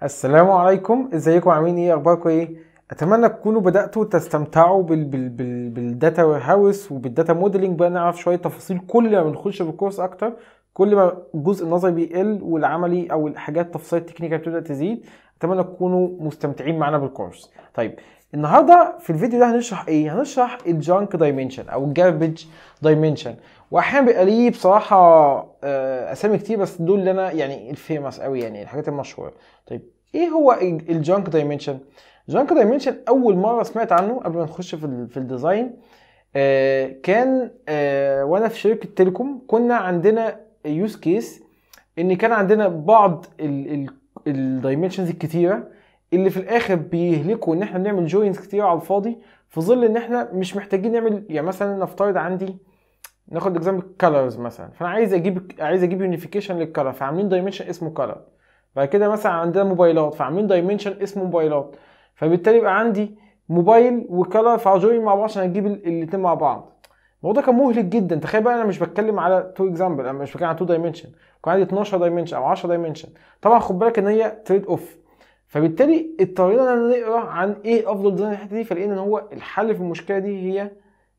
السلام عليكم ازيكم عاملين ايه اخباركم ايه اتمنى تكونوا بداتوا تستمتعوا بال بال بال بالداتا وير هاوس وبالداتا موديلنج بقى نعرف شويه تفاصيل كل ما بنخش في الكورس اكتر كل ما الجزء النظري بيقل والعملي او الحاجات التفاصيل التكنيكال بتبدا تزيد اتمنى تكونوا مستمتعين معانا بالكورس طيب النهارده في الفيديو ده هنشرح ايه هنشرح الجانك دايمنشن او الجاربج دايمنشن واحيانا بيبقى ليه بصراحه آه، اسامي كتير بس دول اللي انا يعني الفيمس قوي يعني الحاجات المشهوره طيب ايه هو الجانك دايمنشن الجانك دايمنشن اول مره سمعت عنه قبل ما نخش في ال- في الديزاين آه، كان آه، وانا في شركه تيليكوم كنا عندنا يوز كيس ان كان عندنا بعض الدايمنشنز الكتيره اللي في الاخر بيهلكوا ان احنا بنعمل جوينز كتير على الفاضي في ظل ان احنا مش محتاجين نعمل يعني مثلا نفترض عندي ناخد اكزامبل كلرز مثلا فانا عايز اجيب عايز اجيب يونيفيكيشن للكلر فعاملين دايمنشن اسمه كلر بعد كده مثلا عندنا موبايلات فعاملين دايمنشن اسمه موبايلات فبالتالي يبقى عندي موبايل وكلر فعجوين مع بعض عشان اجيب الاثنين مع بعض الموضوع كان مهلك جدا تخيل بقى انا مش بتكلم على تو اكزامبل انا مش بتكلم على تو دايمنشن كان عندي 12 دايمنشن او 10 دايمنشن طبعا خد بالك ان هي تريد اوف فبالتالي اضطرينا ان نقرا عن ايه افضل ديزاين الحته دي فلقينا ان هو الحل في المشكله دي هي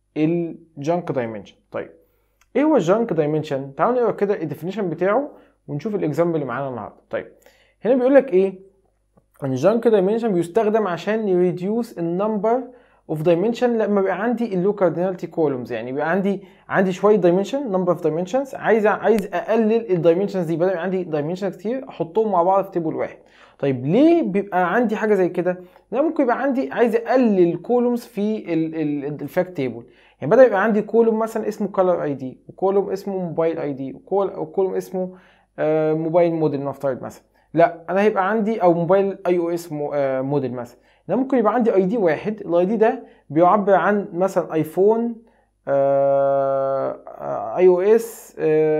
الجانك دايمنشن طيب ايه هو الجانك دايمنشن تعالوا نقرا كده الديفينيشن بتاعه ونشوف الاكزامبل اللي معانا النهارده طيب هنا بيقول لك ايه ان الجانك دايمنشن بيستخدم عشان يريديوس النمبر اوف دايمنشن لما بيبقى عندي اللو كارديناليتي كولومز يعني بيبقى عندي عندي شويه دايمنشن نمبر اوف دايمنشنز عايز عايز اقلل الدايمنشنز دي بدل ما يبقى عندي دايمنشنز كتير احطهم مع بعض في تيبل واحد طيب ليه بيبقى عندي حاجه زي كده لا ممكن يبقى عندي عايز اقلل كولومز في الفاكت تيبل يعني بدل يبقى عندي كولوم مثلا اسمه كلر اي دي وكولوم اسمه موبايل اي دي وكولوم اسمه آه، موبايل موديل نفترض مثلا لا انا هيبقى عندي او موبايل اي او اس موديل مثلا ده ممكن يبقى عندي اي دي واحد الاي دي ده بيعبر عن مثلا ايفون اي او اس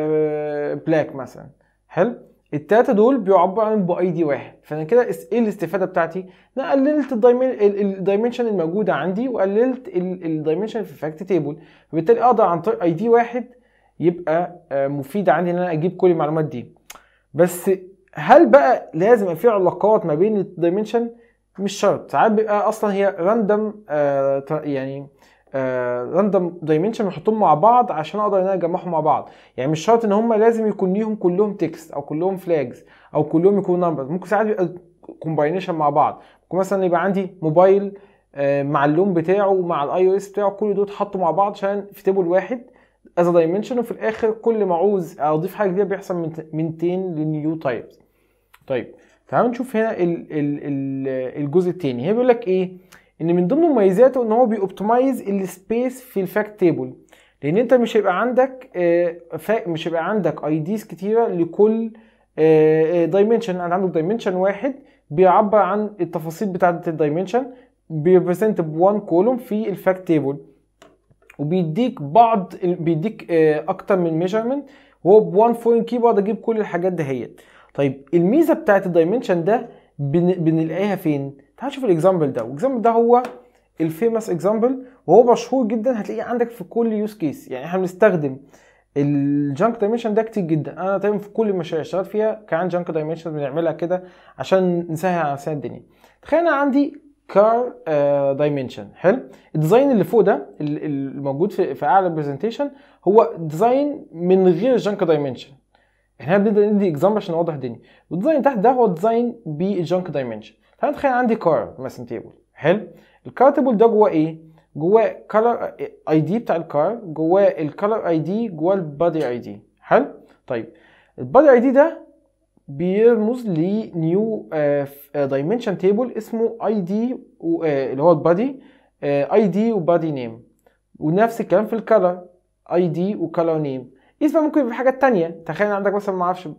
بلاك مثلا حلو التلاتة دول بيعبروا عن باي دي واحد فانا كده اس- ايه الاستفاده بتاعتي؟ انا قللت الدايمنشن الموجوده عندي وقللت الدايمنشن في الفاكت تيبل فبالتالي اقدر عن طريق اي دي واحد يبقى آه، مفيد عندي ان انا اجيب كل المعلومات دي بس هل بقى لازم يبقى في علاقات ما بين الدايمنشن مش شرط ساعات بيبقى اصلا هي راندوم يعني راندوم دايمنشن بنحطهم مع بعض عشان اقدر ان انا اجمعهم مع بعض يعني مش شرط ان هم لازم يكون ليهم كلهم تكست او كلهم فلاجز او كلهم يكونوا نمبرز ممكن ساعات يبقى كومباينيشن مع بعض ممكن مثلا يبقى عندي موبايل آه، مع اللون بتاعه مع الاي او اس بتاعه كل دول اتحطوا مع بعض عشان في تيبل واحد از دايمنشن وفي الاخر كل ما عاوز اضيف حاجه جديده بيحصل من من 2 لنيو تايبس طيب تعالوا نشوف هنا ال ال ال الجزء الثاني هي بيقول لك ايه ان من ضمن مميزاته ان هو بيوبتمايز السبيس في الفاكت تيبل لان انت مش هيبقى عندك آه، فا- مش هيبقى عندك اي ديز كتيره لكل دايمنشن انا عندك دايمنشن واحد بيعبر عن التفاصيل بتاعه الدايمنشن بيريبريزنت بوان كولوم في الفاكت تيبل وبيديك بعض بيديك آه، اكتر من ميجرمنت وهو بوان فورين كي بقدر اجيب كل الحاجات دهيت طيب الميزه بتاعت الدايمنشن ده بن... بنلاقيها فين تعال نشوف الاكزامبل ده والاكزامبل ده هو الفيمس اكزامبل وهو مشهور جدا هتلاقيه عندك في كل يوز كيس يعني احنا بنستخدم الجانك دايمنشن ده كتير جدا انا تقريبا في كل المشاريع اللي اشتغلت فيها كان جانك دايمنشن بنعملها كده عشان نسهل على نفسنا الدنيا تخيل انا عندي كار دايمنشن حلو الديزاين اللي فوق ده ال- ال- الموجود في في اعلى برزنتيشن هو ديزاين من غير جانك دايمنشن احنا بنبدا ندي اكزامبل عشان نوضح الدنيا والديزاين تحت ده هو ديزاين بالجانك دايمنشن تعال نتخيل عندي كار مثلا تيبل حلو الكار تيبل ده جواه ايه جواه كلر اي دي بتاع الكار جواه الكلر اي دي جواه البادي اي دي حلو طيب البادي اي دي ده بيرمز لنيو دايمنشن تيبل اسمه اي دي اللي هو البادي اي دي وبادي نيم ونفس الكلام في الكلر اي دي وكلر نيم اسمها ممكن يبقى حاجات تانية تخيل عندك مثلا ما اعرفش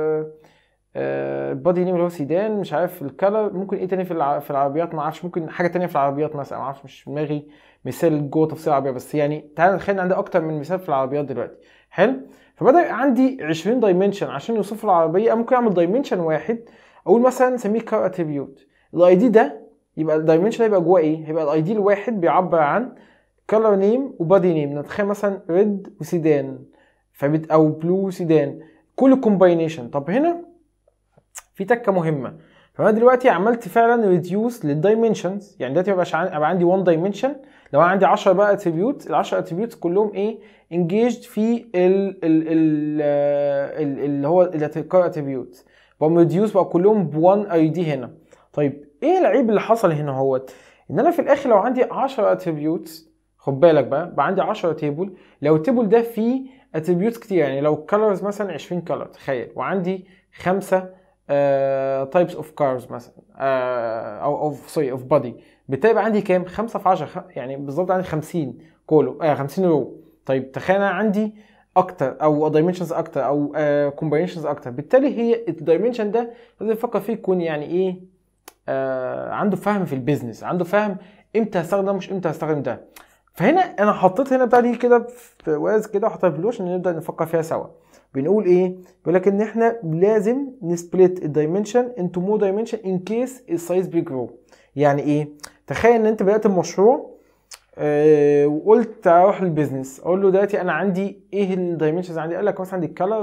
البادي نيم اللي هو سيدان مش عارف الكلر ممكن ايه تاني في الع- في العربيات ما اعرفش ممكن حاجه تانية في العربيات مثلا ما اعرفش مش في دماغي مثال جوه تفصيل العربيه بس يعني تعالى نتخيل إن عندي اكتر من مثال في العربيات دلوقتي حلو فبدا يبقى عندي 20 دايمنشن عشان يوصفوا العربيه أنا ممكن اعمل دايمنشن واحد اقول مثلا نسميه كار اتريبيوت الاي دي ده يبقى الدايمنشن هيبقى جواه ايه هيبقى الاي دي الواحد بيعبر عن كلر نيم وبادي نيم نتخيل مثلا ريد وسيدان فبت او بلو سيدان كل كومباينيشن طب هنا في تكه مهمه فانا دلوقتي عملت فعلا ريديوس للدايمنشنز يعني دلوقتي مبقاش عن- ابقى عندي 1 دايمنشن لو انا عندي 10 بقى اتريبيوت ال 10 اتريبيوتس كلهم ايه انجيجد في ال ال ال ال- اللي هو الكار اتريبيوت بقوا ريديوس بقى كلهم ب 1 اي دي هنا طيب ايه العيب اللي حصل هنا هوت ان انا في الاخر لو عندي 10 اتريبيوتس خد بالك بقى بقى عندي 10 تيبل لو التيبل ده فيه اتريبيوتس كتير يعني لو كلرز مثلا 20 كلر تخيل وعندي خمسه تايبس اوف كارز مثلا آه، او اوف سوري اوف بادي بالتالي يبقى عندي كام 5 في 10 يعني بالظبط عندي 50 كولو آه 50 رو طيب تخيل انا عندي اكتر او دايمنشنز اكتر او كومباينيشنز اكتر بالتالي هي الدايمنشن ده لازم يفكر فيه يكون يعني ايه آه عنده فهم في البيزنس عنده فهم امتى هستخدم ده مش امتى هستخدم ده فهنا انا حطيت هنا بتاع دي كده في واز كده وحطيتها في بلوش نبدا نفكر فيها سوا بنقول ايه بيقول لك ان احنا لازم نسبليت الدايمنشن انتو مور دايمنشن ان كيس السايز بيجرو يعني ايه تخيل ان انت بدات المشروع آه، وقلت اروح للبيزنس اقول له دلوقتي انا عندي ايه الدايمنشنز عندي قال لك مثلا عندي الكالر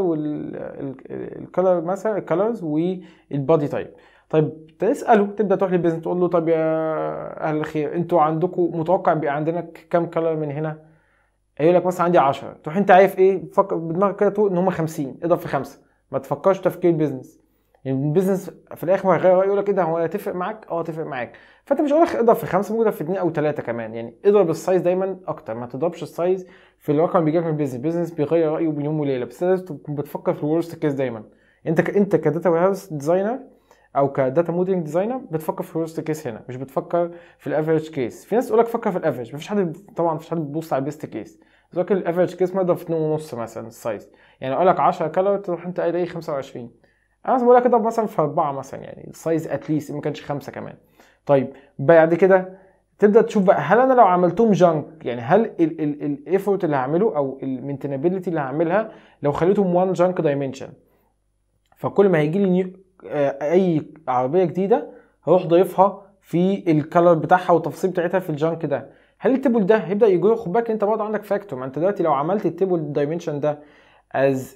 والكالر مثلا الكالرز والبادي تايب طيب تساله تبدا تروح للبيزنس تقول له طب يا اهل الخير انتوا عندكم متوقع بيبقى عندنا كام كالر من هنا هيقول لك مثلا عندي 10 تروح انت عارف ايه فكر بدماغك كده تقول ان هم 50 اضرب في خمسه ما تفكرش تفكير البيزنس يعني البيزنس في الاخر هيغير رايه يقول لك ايه ده هو هتفرق معاك اه هتفرق معاك فانت مش هقول لك اضرب في خمسه ممكن اضرب في اثنين او ثلاثه كمان يعني اضرب السايز دايما اكتر ما تضربش السايز في الرقم اللي بيجيلك من البيزنس البيزنس بيغير رايه بين يوم وليله بس لازم تكون بتفكر في الورست كيس دايما انت ك... انت كداتا وير هاوس ديزاينر او كداتا موديلنج ديزاينر بتفكر في الورست كيس هنا مش بتفكر في الافريج كيس في ناس تقول لك فكر في الافريج مفيش حد طبعا مفيش حد بيبص على البيست كيس لكن الافريج كيس مضرب في 2 ونص مثلا السايز يعني اقول لك 10 كلر تروح انت قايل ايه 25 انا بقول لك اضرب مثلا في اربعه مثلا يعني السايز اتليست ما كانش خمسه كمان طيب بعد كده تبدا تشوف بقى هل انا لو عملتهم جانك يعني هل الايفورت اللي هعمله او المينتينابيلتي اللي هعملها لو خليتهم وان جانك دايمنشن فكل ما هيجي لي نيو آه، اي عربيه جديده هروح ضايفها في الكالر بتاعها والتفاصيل بتاعتها في الجانك ده هل التيبل ده هيبدا يجري خد بالك انت برضه عندك فاكتور ما انت دلوقتي لو عملت التيبل دايمنشن ده از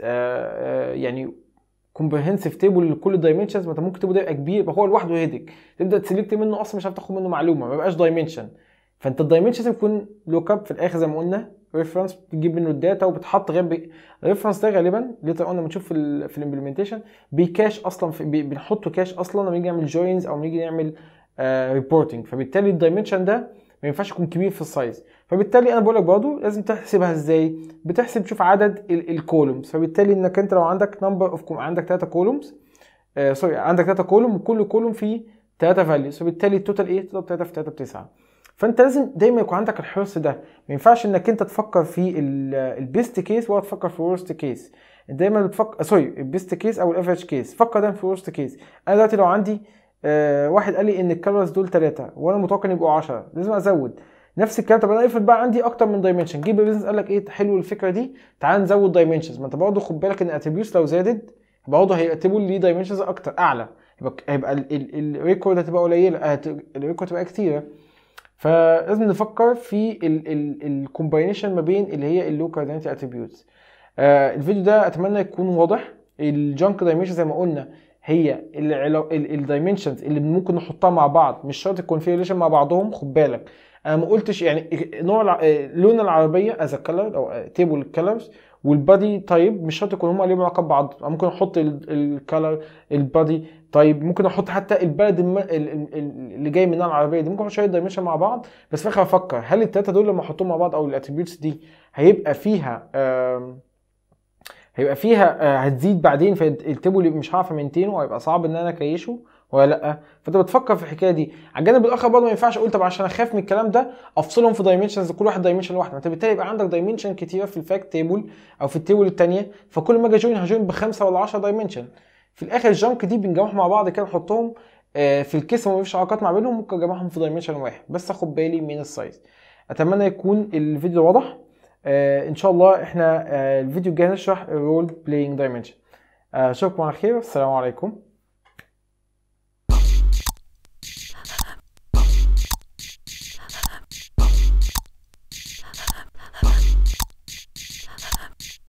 يعني كومبريهنسيف تيبل لكل الدايمنشنز ما انت ممكن التيبل ده يبقى كبير يبقى هو لوحده هيدك تبدا تسلكت منه اصلا مش هتعرف تاخد منه معلومه ما يبقاش دايمنشن فانت الدايمنشن لازم يكون لوك اب في الاخر زي ما قلنا ريفرنس بتجيب منه الداتا وبتحط غير الريفرنس ده غالبا ليتر قلنا بنشوف في ال في الامبلمنتيشن بيكاش اصلا في بي- بنحطه كاش اصلا لما نيجي نعمل جوينز او نيجي نعمل ريبورتنج فبالتالي الدايمنشن ده ما ينفعش يكون كبير في السايز فبالتالي انا بقول لك برضه لازم تحسبها ازاي بتحسب تشوف عدد الكولومز فبالتالي انك انت لو عندك نمبر اوف عندك 3 كولومز آه سوري عندك 3 كولوم وكل كولوم فيه 3 فاليوز فبالتالي التوتال ايه تضرب 3 في 3 ب 9 فانت لازم دايما يكون عندك الحرص ده ما ينفعش انك انت تفكر في البيست كيس ولا تفكر في الورست كيس دايما بتفكر سوري البيست كيس او الافريج كيس فكر دايما في الورست كيس انا دلوقتي لو عندي آه واحد قال لي ان الكالوريز دول 3 وانا متوقع ان يبقوا 10 لازم ازود نفس الكلام طب انا افرض بقى عندي اكتر من دايمنشن جيب البيزنس قال لك ايه حلو الفكره دي تعال نزود دايمنشنز ما انت برضه خد بالك ان اتريبيوتس لو زادت برضه هيرتبوا لي دايمنشنز اكتر اعلى يبقى هيبقى الريكورد هتبقى قليله الريكورد هتبقى كتيره فلازم نفكر في الكومباينيشن ما بين اللي هي اللوكال ايدنتي اتريبيوتس الفيديو ده اتمنى يكون واضح الجانك دايمنشن زي ما قلنا هي الدايمنشنز اللي ممكن نحطها مع بعض مش شرط يكون في ريليشن مع بعضهم خد بالك انا ما قلتش يعني نوع الع- لون العربيه از كلر او تيبل كلرز والبادي تايب مش شرط يكون هما ليهم علاقه ببعض أنا ممكن احط الكلر البادي طيب ممكن احط حتى البلد الم... ال- ال- ال- اللي جاي منها العربيه دي ممكن احط شويه دايمنشن مع بعض بس في الاخر افكر هل التلاته دول لما احطهم مع بعض او الاتريبيوتس دي هيبقى فيها آم، هيبقى فيها آه، هتزيد بعدين فالتيبل اللي مش هعرف امنتينه وهيبقى صعب ان انا اكيشه ولا لا فانت بتفكر في الحكايه دي على الجانب الاخر برضه ما ينفعش اقول طب عشان اخاف من الكلام ده افصلهم في دايمنشنز كل واحد دايمنشن لوحده انت بالتالي يبقى عندك دايمنشن كتيره في الفاكت تيبل او في التيبل الثانيه فكل ما اجي اجوين هجوين بخمسه ولا 10 دايمنشن في الاخر الجانك دي بنجمعهم مع بعض كده نحطهم آه، في الكيس وما فيش علاقات ما بينهم ممكن اجمعهم في دايمنشن واحد بس اخد بالي من السايز اتمنى يكون الفيديو واضح آه، ان شاء الله احنا آه، الفيديو الجاي هنشرح الرول بلاينج دايمنشن اشوفكم على خير السلام عليكم